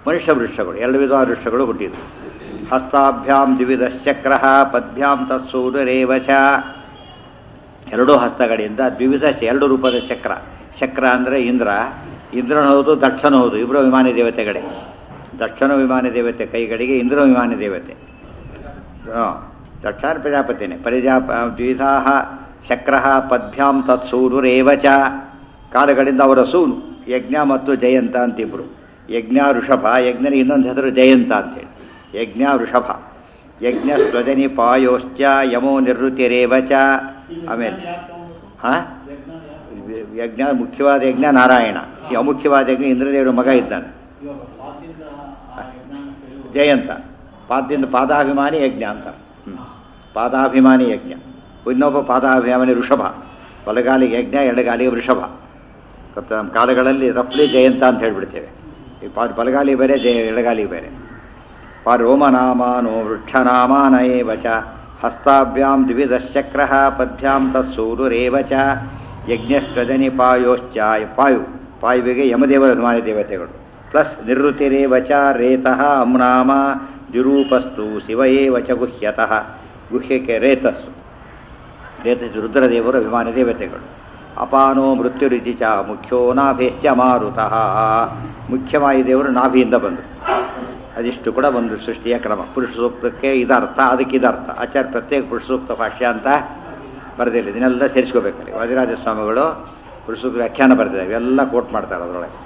ಮನುಷ್ಯ ವೃಕ್ಷಗಳು ಎರಡು ವಿಧವಾದ ವೃಕ್ಷಗಳು ಹುಟ್ಟಿದ್ವು ಹಸ್ತಾಭ್ಯಾಂ ದ್ವಿವಿಧ ಚಕ್ರ ಪದ್ಭ್ಯಾಂ ತತ್ಸೂರ್ಯರೇವ ಚ ಎರಡೂ ಹಸ್ತಗಳಿಂದ ದ್ವಿವಿಧ ಚ- ಎರಡು ರೂಪದ ಚಕ್ರ ಚಕ್ರ ಅಂದರೆ ಇಂದ್ರ ಇಂದ್ರನ ಹೌದು ದಕ್ಷನ ಹೌದು ಇಬ್ಬರು ವಿಮಾನಿ ದೇವತೆಗಳೇ ದಕ್ಷನ ವಿಮಾನಿ ದೇವತೆ ಕೈಗಳಿಗೆ ಇಂದ್ರ ವಿಮಾನಿ ದೇವತೆ ದಕ್ಷಾನ ಪ್ರಜಾಪತಿನೇ ಪ್ರಜಾಪ ದ್ವಿಧಾ ಚಕ್ರ ಪದ್ಭ್ಯಾಂ ತತ್ಸೂರುರೇವ ಚ ಕಾಲಗಳಿಂದ ಅವರ ಸೂನು ಯಜ್ಞ ಮತ್ತು ಜಯಂತ ಅಂತಿಬ್ರು ಯಜ್ಞ ವೃಷಭ ಯಜ್ಞನ ಇನ್ನೊಂದು ಹೆಸರು ಜಯಂತ ಅಂತೇಳಿ ಯಜ್ಞ ವೃಷಭ ಯಜ್ಞ ಸ್ವಜನಿ ಪಾಯೋಶ್ಚ ಯಮೋ ನಿವೃತ್ತಿರೇವ ಚ ಆಮೇಲೆ ಹಾ ಯಜ್ಞ ಮುಖ್ಯವಾದ ಯಜ್ಞ ನಾರಾಯಣ ಈ ಅಮುಖ್ಯವಾದ ಯಜ್ಞ ಇಂದ್ರದೇವರ ಮಗ ಇದ್ದಾನೆ ಜಯಂತ ಪಾದದಿಂದ ಪಾದಾಭಿಮಾನಿ ಯಜ್ಞ ಅಂತ ಹ್ಮ್. ಪಾದಾಭಿಮಾನಿ ಯಜ್ಞ ಇನ್ನೊಬ್ಬ ಪಾದಾಭಿಮಾನಿ ವೃಷಭ ಬಲಗಾಲಿಗೆ ಯಜ್ಞ ಎಡಗಾಲಿಗೆ ವೃಷಭ ಗೊತ್ತಾ? ನಮ್ಮ ಕಾಲಗಳಲ್ಲಿ ರಫ್ಲಿ ಜಯಂತ ಅಂತ ಹೇಳ್ಬಿಡ್ತೇವೆ ಈ ಪಾದ ಬಲಗಾಲಿ ಬೇರೆ ಜಯ ಎಡಗಾಲಿ ಬೇರೆ ಪಾರೋಮನಾಮಾನೋ ವೃಕ್ಷನಾಮಾನ ಏವ ಚ ಹಸ್ತಾಭ್ಯಾಂ ದ್ವಿಧಶ್ಚಕ್ರ ಪದ್ಭ್ಯಾಂ ತತ್ಸೂರುರೇವ ಚ ಯಜ್ಞಶ್ವಜನಿ ಪಾಯೋಶ್ಚ ಪಾಯು ಪಾಯುವಿಗೆ ಯಮದೇವರ ಅಭಿಮಾನಿ ದೇವತೆಗಳು ಪ್ಲಸ್ ನಿವೃತ್ತಿರೇವ ಚ ರೇತಃ ಅಮ್ನಾಮ ದ್ವಿರೂಪಸ್ತು ಶಿವ ಏವ ಚ ಗುಹ್ಯತಃ ಗುಹ್ಯಕ್ಕೆ ರೇತಸ್ಸು ರೇತಸ್ ರುದ್ರದೇವರು ಅಭಿಮಾನಿ ದೇವತೆಗಳು ಅಪಾನೋ ಮೃತ್ಯುರಿತಿ ಚ ಮುಖ್ಯೋ ನಾಭೇಶ್ಚ ಮಾರುತಃ ಮುಖ್ಯವಾಗಿ ದೇವರು ನಾಭಿಯಿಂದ ಬಂದರು ಅದಿಷ್ಟು ಕೂಡ ಒಂದು ಸೃಷ್ಟಿಯ ಕ್ರಮ ಪುರುಷ ಸೂಕ್ತಕ್ಕೆ ಇದರ್ಥ ಅದಕ್ಕೆ ಇದರ್ಥ ಆಚಾರ್ಯ ಪ್ರತ್ಯೇಕ ಪುರುಷ ಸೂಕ್ತ ಭಾಷ್ಯ ಅಂತ ಬರೆದಿಲ್ಲ ಇದನ್ನೆಲ್ಲ ಸೇರಿಸ್ಕೋಬೇಕಲ್ಲಿ ವಾದಿರಾಜ ಸ್ವಾಮಿಗಳು ಪುರುಷ ಸೂಕ್ತ ವ್ಯಾಖ್ಯಾನ ಬರೆದಿದ್ದಾರೆ ಇವೆಲ್ಲ ಕೋಟ್ ಮಾಡ್ತಾರೆ ಅದರೊಳಗೆ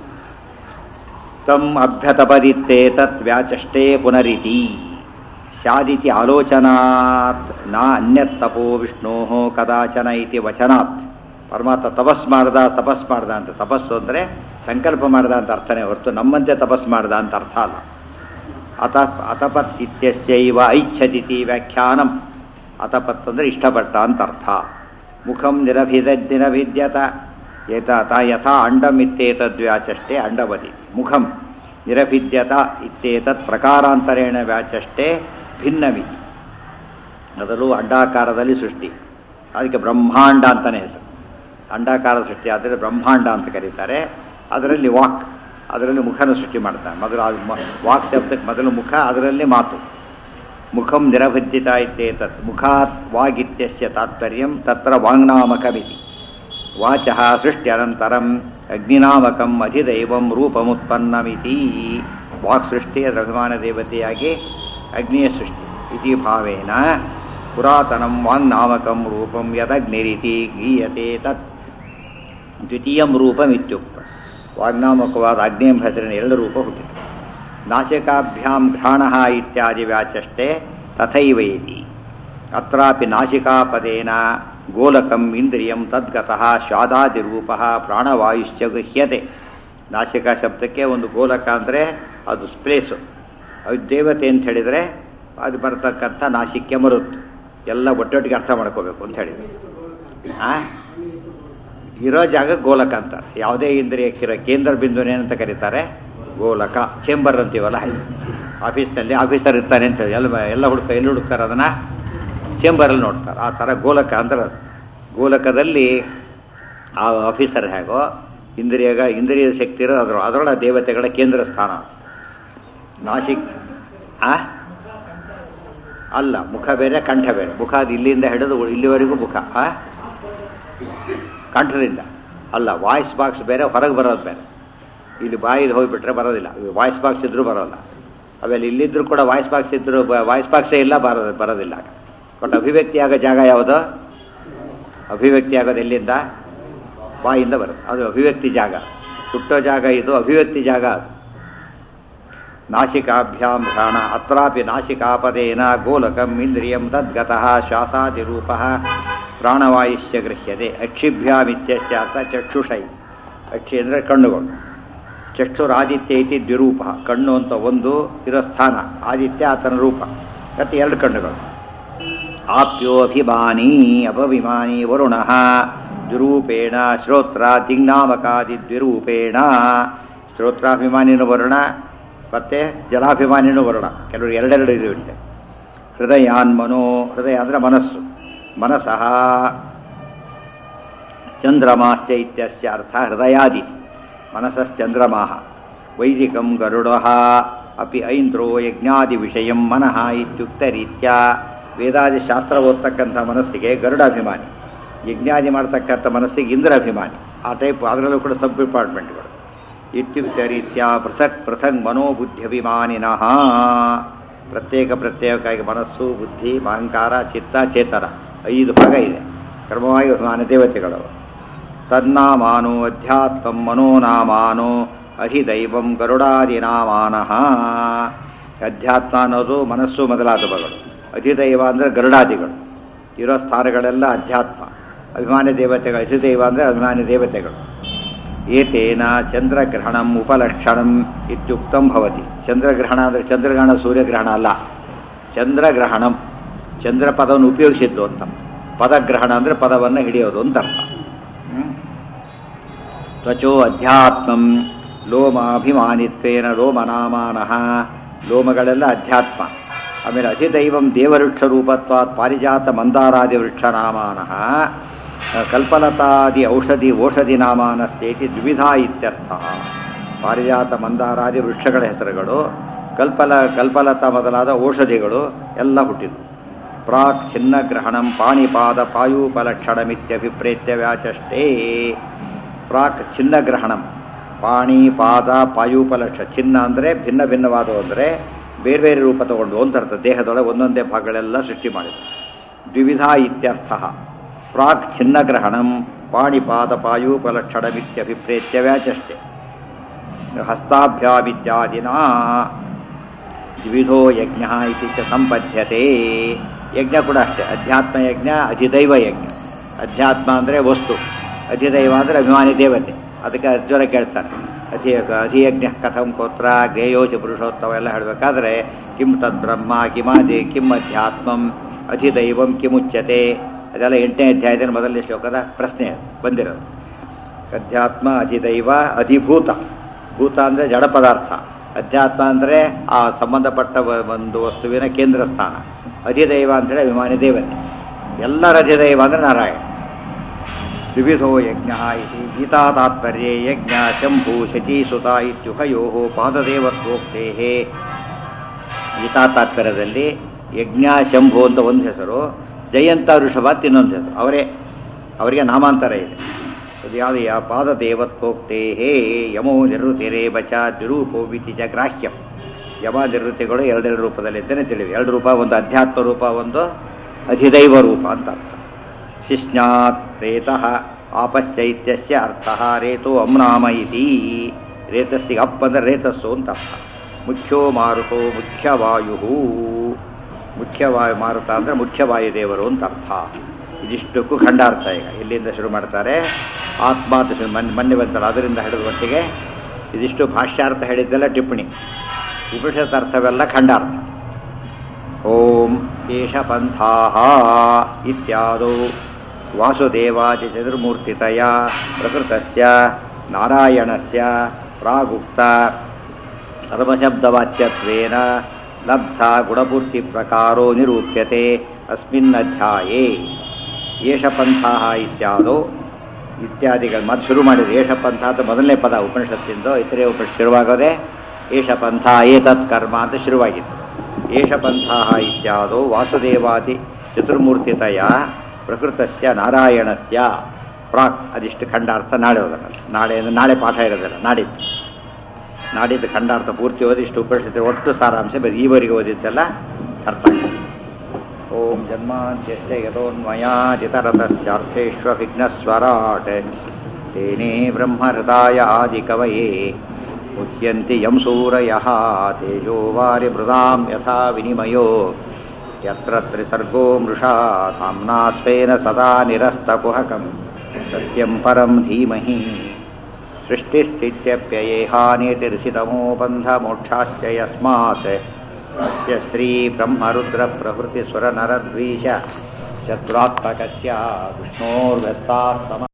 ತಮ್ ಅಭ್ಯತಪದಿತ್ತೇ ತತ್ ವ್ಯಾಚಷ್ಟೇ ಪುನರಿತಿ ಸ್ಯಾದಿತಿ ಆಲೋಚನಾತ್ ನ ಅನ್ಯತ್ ತಪೋ ವಿಷ್ಣೋ ಕದಾಚನ ಇತಿ ವಚನಾತ್ ಪರಮಾತ್ಮ ತಪಸ್ ಮಾಡ್ದ ತಪಸ್ ಮಾಡ್ದ ಅಂತ ತಪಸ್ಸು ಅಂದರೆ ಸಂಕಲ್ಪ ಮಾಡ್ದ ಅಂತ ಅರ್ಥನೇ ಹೊರತು ನಮ್ಮಂತೆ ತಪಸ್ ಮಾಡ್ದ ಅಂತ ಅರ್ಥ ಅಲ್ಲ ಅತ ಅತಪತ್ ಇತ್ಯಸ್ಯೈವ ಐಚ್ಛದಿತಿ ವ್ಯಾಖ್ಯಾನಂ ಅತಪತ್ ಅಂದರೆ ಇಷ್ಟಪಟ್ಟ ಅಂತ ಅರ್ಥ ಮುಖಂ ನಿರಭಿದ ನಿರಭಿದ್ಯತ ಯಥಾ ಯಥಾ ಅಂಡಮಿತ್ತೇತದ್ವ್ಯಾಚಷ್ಟೇ ಅಂಡವದಿ ಮುಖಂ ನಿರಭಿದ್ಯತ ಇತ್ಯೇತತ್ ಪ್ರಕಾರಾಂತರೇಣ ವ್ಯಾಚಷ್ಟೇ ಭಿನ್ನಮಿತಿ ಮೊದಲು ಅಂಡಾಕಾರದಲ್ಲಿ ಸೃಷ್ಟಿ ಅದಕ್ಕೆ ಬ್ರಹ್ಮಾಂಡ ಅಂತಲೇ ಹೆಸರು ಅಂಡಾಕಾರ ಸೃಷ್ಟಿ ಆದರೆ ಬ್ರಹ್ಮಾಂಡ ಅಂತ ಕರೀತಾರೆ ಅದರಲ್ಲಿ ವಾಕ್ ಅದರಲ್ಲಿ ಮುಖನ ಸೃಷ್ಟಿ ಮಾಡ್ತಾರೆ ಮೊದಲು ಅದು ಮ- ವಾಕ್ ಶಬ್ದಕ್ಕೆ ಮೊದಲು ಮುಖ ಅದರಲ್ಲಿ ಮಾತು ಮುಖಂ ನಿರಭದ್ಯತ ಇತ್ಯೇತತ್ ಮುಖಾತ್ ವಾಗಿತ್ಯಸ್ಯ ತಾತ್ಪರ್ಯಂ ತತ್ರ ವಾಂಗ್ನಾಮಕಮಿತಿ ವಾಚಃ ಸೃಷ್ಟ್ಯನಂತರಂ ಅಗ್ನಿನಾಮಕಂ ಅಧಿದೈವಂ ರೂಪಮುತ್ಪನ್ನಮಿತಿ ವಾಕ್ ಸೃಷ್ಟಿ ಅದರ ಅಭಿಮಾನ ದೇವತೆಯಾಗಿ ಅಗ್ನಿಯ ಸೃಷ್ಟಿ ಇತಿ ಭಾವೇನ ಪುರಾತನಂ ವಾಂಗ್ನಾಮಕಂ ರೂಪಂ ಯದಗ್ನಿರಿತಿ ಗೀಯತೆ ತತ್ ದ್ವಿತೀಯಂ ರೂಪಮಿತ್ಯುಕ್ತ ವಾಗ್ನಾಮಕವಾದ ಅಗ್ನಿ ಎಂಬ ಹೆಸರಿನ ಎರಡು ರೂಪ ಹುಟ್ಟಿತು ನಾಸಿಕಾಭ್ಯಾಂ ಘ್ರಾಣ ಇತ್ಯಾದಿ ವ್ಯಾಚಷ್ಟೇ ತಥೈವ ಇತಿ ಅತ್ರಾಪಿ ನಾಸಿಕಾಪದೇನ ಗೋಲಕಂ ಇಂದ್ರಿಯಂ ತದ್ಗತಃ ಸ್ವಾದಾದಿರೂಪ ಪ್ರಾಣವಾಯುಶ್ಚ ಗೃಹ್ಯತೆ ನಾಸಿಕಾ ಶಬ್ದಕ್ಕೆ ಒಂದು ಗೋಲಕ ಅಂದರೆ ಅದು ಸ್ಪ್ಲೇಸು ಅದು ದೇವತೆ ಅಂತ ಹೇಳಿದರೆ ಅದು ಬರ್ತಕ್ಕಂಥ ನಾಸಿಕ್ಯ ಮರುತ್ತು ಎಲ್ಲ ಒಟ್ಟೊಟ್ಟಿಗೆ ಅರ್ಥ ಮಾಡ್ಕೋಬೇಕು ಅಂತ ಹೇಳಿದ್ರು ಆ ಇರೋ ಜಾಗ ಗೋಲಕ ಅಂತಾರೆ ಯಾವುದೇ ಇಂದ್ರಿಯಕ್ಕಿರೋ ಕೇಂದ್ರ ಬಿಂದುನೇ ಅಂತ ಕರೀತಾರೆ ಗೋಲಕ ಚೇಂಬರ್ ಅಂತೀವಲ್ಲ ಆಫೀಸ್ನಲ್ಲಿ ಆಫೀಸರ್ ಇರ್ತಾನೆ ಅಂತ ಹೇಳಿ ಎಲ್ಲ ಎಲ್ಲ ಹುಡುಕ ಎಲ್ಲಿ ಹುಡುಕ್ತಾರೆ ಅದನ್ನು ಚೇಂಬರಲ್ಲಿ ನೋಡ್ತಾರೆ ಆ ಥರ ಗೋಲಕ ಅಂದ್ರೆ ಅದು. ಗೋಲಕದಲ್ಲಿ ಆ ಆಫೀಸರ್ ಹೇಗೋ ಇಂದ್ರಿಯಗ ಇಂದ್ರಿಯ ಶಕ್ತಿ ಇರೋ ಅದ್ರ ಅದರೊಳಗೆ ದೇವತೆಗಳ ಕೇಂದ್ರ ಸ್ಥಾನ ನಾಸಿಕ್ ಆ ಅಲ್ಲ ಮುಖ ಬೇರೆ ಕಂಠ ಬೇರೆ ಮುಖ ಅದು ಇಲ್ಲಿಂದ ಹಿಡಿದು ಇಲ್ಲಿವರೆಗೂ ಮುಖ ಆ ಕಂಠದಿಂದ ಅಲ್ಲ ವಾಯ್ಸ್ ಬಾಕ್ಸ್ ಬೇರೆ ಹೊರಗೆ ಬರೋದು ಬೇರೆ ಇಲ್ಲಿ ಬಾಯಿಗೆ ಹೋಗಿಬಿಟ್ರೆ ಬರೋದಿಲ್ಲ ವಾಯ್ಸ್ ಬಾಕ್ಸ್ ಇದ್ರೂ ಬರೋಲ್ಲ ಆಮೇಲೆ ಇಲ್ಲಿದ್ರೂ ಕೂಡ ವಾಯ್ಸ್ ಬಾಕ್ಸ್ ಇದ್ರೂ ವಾಯ್ಸ್ ಬಾಕ್ಸೇ ಇಲ್ಲ ಬರೋದು ಬರೋದಿಲ್ಲ ಬಟ್ ಅಭಿವ್ಯಕ್ತಿ ಆಗೋ ಜಾಗ ಯಾವುದು ಅಭಿವ್ಯಕ್ತಿ ಆಗೋದು ಎಲ್ಲಿಂದ ಬಾಯಿಂದ ಬರುತ್ತೆ ಅದು ಅಭಿವ್ಯಕ್ತಿ ಜಾಗ ಹುಟ್ಟೋ ಜಾಗ ಇದು ಅಭಿವ್ಯಕ್ತಿ ಜಾಗ ಅದು ನಾಸಿಕಾಭ್ಯಾಂ ಘ್ರಾಣ ಅತ್ರಾಪಿ ನಾಸಿಕಾಪದೇನ ಗೋಲಕಂ ಇಂದ್ರಿಯಂ ತದ್ಗತಃ ಶ್ವಾಸಾದಿರೂಪ ಪ್ರಾಣವಾಯುಶ್ಚ ಗೃಹ್ಯತೆ ಅಕ್ಷಿಭ್ಯಾಮಿತ್ಯಸ್ಯಾರ್ಥ ಚಕ್ಷುಷೈ ಅಕ್ಷಿ ಅಂದರೆ ಕಣ್ಣುಗಳು ಚಕ್ಷುರಾದಿತ್ಯ ಇತಿ ದ್ವಿರೂಪ ಕಣ್ಣು ಅಂತ ಒಂದು ಇರೋ ಸ್ಥಾನ ಆದಿತ್ಯ ಆತನ ರೂಪ ಮತ್ತು ಎರಡು ಕಣ್ಣುಗಳು ಆಪ್ಯೋ ಅಭಿಮಾನಿ ಅಪಭಿಮಾನಿ ವರುಣ ದ್ವಿರೂಪೇಣ ಶ್ರೋತ್ರ ದಿಗ್ನಾಮಕಾದಿ ದ್ವಿರೂಪೇಣ ಶ್ರೋತ್ರಾಭಿಮಾನಿನೂ ವರುಣ ಮತ್ತು ಜಲಾಭಿಮಾನಿನೂ ವರುಣ ಕೆಲವರು ಎರಡೆರಡು ಇದು ಇದೆ ಹೃದಯಾನ್ಮನೋ ಹೃದಯ ಅಂದರೆ ಮನಸ್ಸು ಮನಸಃ ಚಂದ್ರಮಾಶ್ಚ ಇತ್ಯಸ್ಯ ಅರ್ಥ ಹೃದಯಾದಿ ಮನಸ್ಸಶ್ಚಂದ್ರಮಾಹ ವೈದಿಕಂ ಗರುಡ ಅಪಿ ಐಂದ್ರೋ ಯಜ್ಞಾದಿ ವಿಷಯಂ ಮನಃ ಇತ್ಯುಕ್ತರೀತ್ಯ ವೇದಾದಿ ಶಾಸ್ತ್ರ ಓದ್ತಕ್ಕಂಥ ಮನಸ್ಸಿಗೆ ಗರುಡ ಅಭಿಮಾನಿ ಯಜ್ಞಾದಿ ಮಾಡ್ತಕ್ಕಂಥ ಮನಸ್ಸಿಗೆ ಇಂದ್ರ ಅಭಿಮಾನಿ ಆ ಟೈಪ್ ಅದರಲ್ಲೂ ಕೂಡ ಸಬ್ ಡಿಪಾರ್ಟ್ಮೆಂಟ್ಗಳು ಇತ್ಯುಕ್ತ ರೀತ್ಯ ಪೃಥಕ್ ಪೃಥಕ್ ಮನೋಬುದ್ಧ್ಯಭಿಮಾನಿನಃ ಪ್ರತ್ಯೇಕ ಪ್ರತ್ಯೇಕವಾಗಿ ಮನಸ್ಸು ಬುದ್ಧಿ ಅಹಂಕಾರ ಚಿತ್ತ ಚೇತನ ಐದು ಭಾಗ ಇದೆ ಕ್ರಮವಾಗಿ ಅಭಿಮಾನ ದೇವತೆಗಳು ತನ್ನಾಮಾನೋ ಅಧ್ಯಾತ್ಮಂ ಮನೋನಾಮಾನೋ ಅಧಿದೈವಂ ಗರುಡಾದಿನಾಮಾನಃ ಅಧ್ಯಾತ್ಮ ಅನ್ನೋದು ಮನಸ್ಸು ಮೊದಲಾದವುಗಳು ಅಧಿದೈವ ಅಂದರೆ ಗರುಡಾದಿಗಳು ಇರೋ ಸ್ಥಾನಗಳೆಲ್ಲ ಅಧ್ಯಾತ್ಮ ಅಭಿಮಾನಿ ದೇವತೆಗಳು ಅಧಿದೈವ ಅಂದರೆ ಅಭಿಮಾನಿ ದೇವತೆಗಳು ಏತೇನ ಚಂದ್ರಗ್ರಹಣಂ ಉಪಲಕ್ಷಣಂ ಇತ್ಯುಕ್ತಂ ಭವತಿ ಚಂದ್ರಗ್ರಹಣ ಅಂದರೆ ಚಂದ್ರಗ್ರಹಣ ಸೂರ್ಯಗ್ರಹಣ ಅಲ್ಲ ಚಂದ್ರಗ್ರಹಣಂ ಚಂದ್ರ ಪದವನ್ನು ಉಪಯೋಗಿಸಿದ್ದು ಅಂತ ಪದಗ್ರಹಣ ಅಂದರೆ ಪದವನ್ನು ಹಿಡಿಯೋದು ಅಂತ ಅರ್ಥ ಹ್ಮ್? ತ್ವಚೋ ಅಧ್ಯಾತ್ಮಂ ಲೋಮಾಭಿಮಾನಿತ್ವೇನ ಲೋಮನಾಮಾನಃ ಲೋಮಗಳೆಲ್ಲ ಅಧ್ಯಾತ್ಮ ಆಮೇಲೆ ಅಧಿದೈವಂ ದೇವವೃಕ್ಷ ರೂಪತ್ವಾತ್ ಪಾರಿಜಾತ ಮಂದಾರಾದಿ ವೃಕ್ಷ ನಾಮಾನಃ ಕಲ್ಪಲತಾದಿ ಔಷಧಿ ಓಷಧಿ ನಾಮಾನಸ್ತೇತಿ ದ್ವಿಧಾ ಇತ್ಯರ್ಥ ಪಾರಿಜಾತ ಮಂದಾರಾದಿ ವೃಕ್ಷಗಳ ಹೆಸರುಗಳು ಕಲ್ಪಲ ಕಲ್ಪಲತಾ ಮೊದಲಾದ ಔಷಧಿಗಳು ಎಲ್ಲ ಹುಟ್ಟಿದ್ವು ಪ್ರಾಕ್ ಚಿನ್ನಗ್ರಹಣಂ ಪಾಣಿಪಾದ ಪಾಯೂಪಲಕ್ಷಣಮಿತ್ಯಭಿಪ್ರೇತ್ಯ ವ್ಯಾಚಷ್ಟೇ ಪ್ರಾಕ್ ಚಿನ್ನಗ್ರಹಣಂ ಪಾಣಿ ಪಾದ ಪಾಯೂಪಲಕ್ಷ ಚಿನ್ನ ಅಂದರೆ ಭಿನ್ನ ಭಿನ್ನವಾದವು ಅಂದರೆ ಬೇರೆ ಬೇರೆ ರೂಪ ತಗೊಂಡು ಅಂತ ಅರ್ಥ ದೇಹದೊಳಗೆ ಒಂದೊಂದೇ ಭಾಗಗಳೆಲ್ಲ ಸೃಷ್ಟಿ ಮಾಡಿದೆ ದ್ವಿವಿಧ ಇತ್ಯರ್ಥ ಪ್ರಾಕ್ ಚಿನ್ನಗ್ರಹಣಂ ಪಾಣಿಪಾದ ಪಾಯೂಪಲಕ್ಷಣಮಿತ್ಯಭಿಪ್ರೇತ್ಯ ವ್ಯಾಚಷ್ಟೆ ಹಸ್ತಾಭ್ಯಾವಿದ್ಯಾದಿನ ದ್ವಿಧೋ ಯಜ್ಞ ಇತಿ ಚ ಸಂಬದ್ಧತೆ ಯಜ್ಞ ಕೂಡ ಅಷ್ಟೇ ಅಧ್ಯಾತ್ಮ ಯಜ್ಞ ಅಧಿದೈವ ಯಜ್ಞ ಅಧ್ಯಾತ್ಮ ಅಂದರೆ ವಸ್ತು ಅಧಿದೈವ ಅಂದರೆ ಅಭಿಮಾನಿ ದೇವತೆ ಅದಕ್ಕೆ ಅರ್ಜುನ ಕೇಳ್ತಾನೆ ಅಧಿ ಅಧಿಯಜ್ಞ ಕಥಂ ಕೋತ್ರ ಜ್ಞೇಯೋಚ ಪುರುಷೋತ್ತಮ ಎಲ್ಲ ಹೇಳಬೇಕಾದ್ರೆ ಕಿಂ ತದ್ ಬ್ರಹ್ಮ ಕಿಮಾದಿ ಕಿಂ ಅಧ್ಯಾತ್ಮಂ ಅಧಿದೈವಂ ಕಿಮುಚ್ಯತೆ ಅದೆಲ್ಲ ಎಂಟನೇ ಅಧ್ಯಾಯದಲ್ಲಿ ಮೊದಲನೇ ಶ್ಲೋಕದ ಪ್ರಶ್ನೆ ಅದು, ಬಂದಿರೋದು ಅಧ್ಯಾತ್ಮ ಅಧಿದೈವ ಅಧಿಭೂತ ಭೂತ ಅಂದರೆ ಜಡ ಪದಾರ್ಥ ಅಧ್ಯಾತ್ಮ ಅಂದರೆ ಆ ಸಂಬಂಧಪಟ್ಟ ವ- ಒಂದು ವಸ್ತುವಿನ ಕೇಂದ್ರ ಸ್ಥಾನ ಅಧಿದೈವ ಅಂತೇಳಿ ಅಭಿಮಾನಿ ದೇವತೆ ಎಲ್ಲರ ಅಧಿದೈವ ಅಂದರೆ ನಾರಾಯಣ ವಿವಿಧೋ ಯಜ್ಞ ಇತಿ ಗೀತಾ ತಾತ್ಪರ್ಯೆ ಯಜ್ಞ ಶಂಭು ಶಚೀಸುತ ಇತ್ಯುಭಯೋ ಪಾದದೇವತ್ವೋಕ್ತೇ ಗೀತಾ ತಾತ್ಪರ್ಯದಲ್ಲಿ ಯಜ್ಞ ಶಂಭು ಅಂತ ಒಂದು ಹೆಸರು ಜಯಂತ ಋಷಭ ಅಂತ ಇನ್ನೊಂದು ಹೆಸರು ಅವರೇ ಅವರಿಗೆ ನಾಮಾಂತರ ಇದೆ ಅದು ಯಾವುದು ಯಾ ಪಾದದೇವತ್ವೋಕ್ತೇ ಯಮೋ ನಿವೃತ್ತಿರೇ ಬಚ ದ್ವಿರೂಪೋ ವಿತಿ ಚ ಗ್ರಾಹ್ಯಂ ಯಮ ನಿವೃತ್ತಿಗಳು ಎರಡೆರಡು ರೂಪದಲ್ಲಿ ಅಂತಲೇ ತಿಳಿವಿ ಎರಡು ರೂಪ ಒಂದು ಅಧ್ಯಾತ್ಮ ರೂಪ ಒಂದು ಅಧಿದೈವ ರೂಪ ಅಂತ ಅರ್ಥ ಶಿಷ್ಣಾತ್ ರೇತಃ ಆಪಶ್ಚೈತ್ಯಸ್ಯ ಅರ್ಥಃ ರೇತೋ ಅಮ್ನಾಮ ಇತಿ ರೇತಸ್ಸಿಗೆ ಅಪ್ ಅಂದರೆ ರೇತಸ್ಸು ಅಂತ ಅರ್ಥ ಮುಖ್ಯೋ ಮಾರುತೋ ಮುಖ್ಯವಾಯು ಮುಖ್ಯವಾಯು ಮಾರುತ ಅಂದರೆ ಮುಖ್ಯವಾಯುದೇವರು ಅಂತ ಅರ್ಥ ಇದಿಷ್ಟಕ್ಕೂ ಖಂಡಾರ್ಥ ಈಗ ಇಲ್ಲಿಂದ ಶುರು ಮಾಡ್ತಾರೆ ಆತ್ಮ ಅಂತ ಶುರು ಮೊನ್ನೆ ಮೊನ್ನೆ ಬಂತಲ್ಲ ಅದರಿಂದ ಹಿಡಿದ ಮಟ್ಟಿಗೆ ಇದಿಷ್ಟು ಭಾಷ್ಯಾರ್ಥ ಹೇಳಿದ್ದೆಲ್ಲ ಟಿಪ್ಪಣಿ ಉಪನಿಷತ್ ಅರ್ಥವೆಲ್ಲ ಖಂಡಾರ್ಥ ಓಂ ಏಷ ಪಂಥಾ ಇತ್ಯಾದೌ ವಾಸುದೇವಾದಿ ಚತುರ್ಮೂರ್ತಿತಯ ಪ್ರಕೃತಸ್ಯ ನಾರಾಯಣಸ್ಯ ಪ್ರಾಗುಕ್ತ ಸರ್ವಶಬ್ದವಾಚ್ಯತ್ವೇನ ಲಬ್ಧ ಗುಣಪೂರ್ತಿ ಪ್ರಕಾರೋ ನಿರೂಪ್ಯತೆ ಅಸ್ಮಿನ್ ಅಧ್ಯಾಯೇ ಏಷ ಪಂಥಾ ಇತ್ಯಾದೋ ಇತ್ಯಾದಿಗಳು ಮತ್ತೆ ಶುರು ಮಾಡಿದ್ರು ಏಷ ಪಂಥ ಅಂತ ಮೊದಲನೇ ಪದ ಉಪನಿಷತ್ತಿಂದು ಇತರೆ ಉಪನಿಷತ್ ಶುರುವಾಗೋದೆ ಏಷ ಪಂಥ ಏತತ್ ಕರ್ಮ ಅಂತ ಶುರುವಾಗಿತ್ತು ಏಷ ಪಂಥಾ ಇತ್ಯಾದೋ ವಾಸುದೇವಾದಿ ಚತುರ್ಮೂರ್ತಿತಯ ಪ್ರಕೃತಸ್ಯ ನಾರಾಯಣಸ್ಯ ಪ್ರಾಕ್ ಅದಿಷ್ಟು ಖಂಡಾರ್ಥ ನಾಳೆ ಹೋಗೋಣ ನಾಳೆ ಅಂದ್ರೆ ನಾಳೆ ಪಾಠ ಇರೋದಿಲ್ಲ ನಾಡಿದ್ದು ನಾಡಿದ್ದು ಖಂಡಾರ್ಥ ಪೂರ್ತಿ ಓದಿ ಇಷ್ಟು ಉಪನಿಷತ್ತು ಒಟ್ಟು ಸಾರಾಂಶ ಬೇರೆ ಈವರೆಗೆ ಓದಿದ್ದೆಲ್ಲ ಅರ್ಥ ಆಗ್ತದೆ ಓಂ ಜನ್ಮಾಂತ್ಯಸ್ಯ ಯಥೋನ್ಮಯಾದಿತರತಶ್ಚಾರ್ಥೇष्वभिघ्नस्वराट् तेने ब्रह्महृदाय आदिकवये मुह्यन्ति यं सूरयः तेजो वारिमृदां यथा विनिमयो यत्र त्रिसर्गो मृषा साम्ना स्वेन सदा निरस्तकुहकं सत्यं परं धीमहि सृष्टिस्थित्यप्ययेहानितिर्षितमो बन्धमोक्षाश्च यस्मात् अस्य श्रीब्रह्मरुद्रप्रभृतिसुरनरद्वीष चतुरात्मकस्य विष्णोर्व्यस्ताः सम